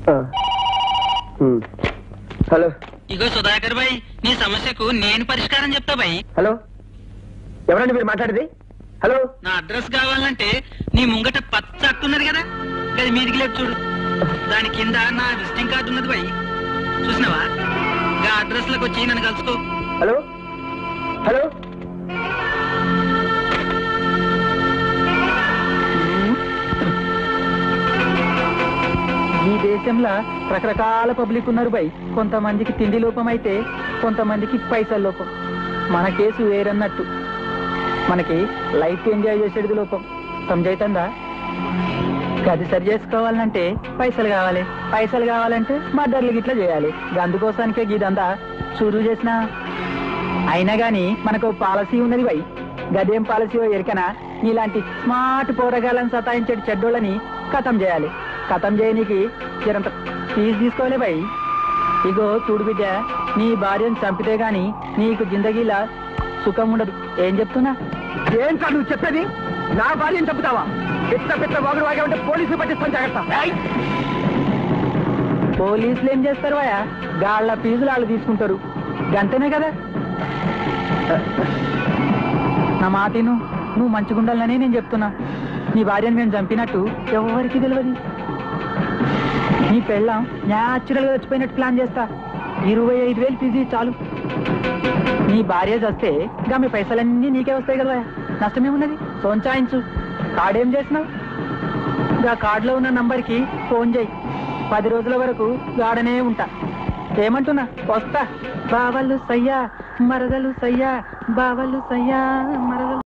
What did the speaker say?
Hello ఇగో Sudhakar bye నీ సమస్యకు నేను పరిష్కారం చెప్తా బాయ్ హలో ఎవరండి మీరు మాట్లాడేది హలో నా అడ్రస్ కావాలంటే నీ ముంగట పచ్చ అట్టున్నది కదా అది మీదికి లేపు చూడు దాని కింద నా విజిటింగ్ కార్డు ఉన్నది బాయ్ చూసినావా గా అడ్రస్ లకు వచ్చి నన్ను కలుసుకో హలో హలో ఈ దేశంలో రకరకాల పబ్లిక్ ఉన్నారు బై కొంతమందికి తిండి లోపం అయితే కొంతమందికి పైసల లోపం మన కేసు వేరన్నట్టు మనకి లైఫ్ ఎంజాయ్ చేసేది లోపం సమజైతుందా గది సరి చేసుకోవాలంటే పైసలు కావాలి పైసలు కావాలంటే మర్డర్లు గిట్లా చేయాలి అందుకోసానికే గీదంతా షురూ చేసిన అయినా గాని మనకు పాలసీ ఉన్నది బై గదేం పాలసీ ఎరికనా నీలాంటి స్మార్ట్ పోరగాళ్ళని సతాయించే చెడ్డోళ్ళని ఖతం చేయాలి ఖతం చేయనీకి జరంత ఫీజు తీసుకోలే బై ఇగో చూడు బిడ్డ నీ భార్యను చంపితే గాని నీకు జిందగీలా సుఖం ఉండదు ఏం చెప్తున్నా ఏం సార్ నువ్వు చెప్పేది నా భార్యను చంపుతావా పెద్ద పెద్ద వాగుడు వాగా ఉంటే పోలీసులు పట్టిస్తాను జాగ్రత్త ఏయ్! పోలీసులు ఏం చేస్తారు వాయా గాళ్ళ ఫీజులు వాళ్ళు తీసుకుంటారు గంతనే కదా నా మాటిను నువ్వు మంచిగుండాలని నేను చెప్తున్నా నీ భార్యను మేము చంపినట్టు ఎవరికి తెలియదు నీ పెళ్ళం న్యాచురల్ గా చచ్చిపోయినట్టు ప్లాన్ చేస్తా ఇరవై ఐదు వేలు ఫీజు ఇయ్యి చాలు నీ భార్య చస్తే ఇంకా మీ పైసలన్నీ నీకే వస్తాయి కదా నష్టమేమున్నది సోంచాయించు కార్డేం చేసినావు ఇంకా కార్డులో ఉన్న నంబర్కి ఫోన్ చేయి పది రోజుల వరకు గాడనే ఉంటా ఏమంటున్నా వస్తా బావలు సయ్యా మరదలు సయ్యా బావలు సయ్యా మరదలు